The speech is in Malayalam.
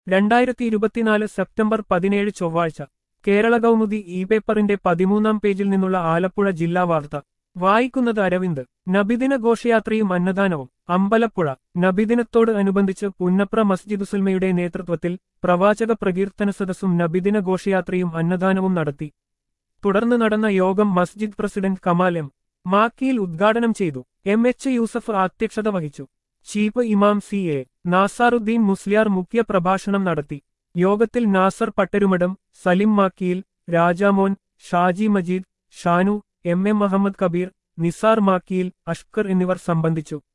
രണ്ടായിരത്തി ഇരുപത്തിനാല് സെപ്റ്റംബർ പതിനേഴ് ചൊവ്വാഴ്ച കേരള കൗമുദി ഇ പേപ്പറിന്റെ പതിമൂന്നാം പേജിൽ നിന്നുള്ള ആലപ്പുഴ ജില്ലാ വാർത്ത വായിക്കുന്നത് അരവിന്ദ് നബിദിന ഘോഷയാത്രയും അന്നദാനവും അമ്പലപ്പുഴ നബിദിനത്തോട് അനുബന്ധിച്ച് പുന്നപ്ര മസ്ജിദ് സുൽമയുടെ നേതൃത്വത്തിൽ പ്രവാചക പ്രകീർത്തന സദസ്സും നബിദിന ഘോഷയാത്രയും അന്നദാനവും നടത്തി തുടർന്ന് നടന്ന യോഗം മസ്ജിദ് പ്രസിഡന്റ് കമാൽ എം മാക്കിയിൽ ഉദ്ഘാടനം ചെയ്തു എം എച്ച് യൂസഫ് അധ്യക്ഷത വഹിച്ചു ചീഫ് ഇമാം സി എ നാസാറുദ്ദീൻ മുസ്ലിയാർ മുഖ്യ പ്രഭാഷണം നടത്തി യോഗത്തിൽ നാസർ പട്ടരുമഠം സലിം മാക്കിയിൽ രാജാമോൻ ഷാജി മജീദ് ഷാനു എം എം മുഹമ്മദ് കബീർ നിസാർ മാക്കിയിൽ അഷ്കർ എന്നിവർ സംബന്ധിച്ചു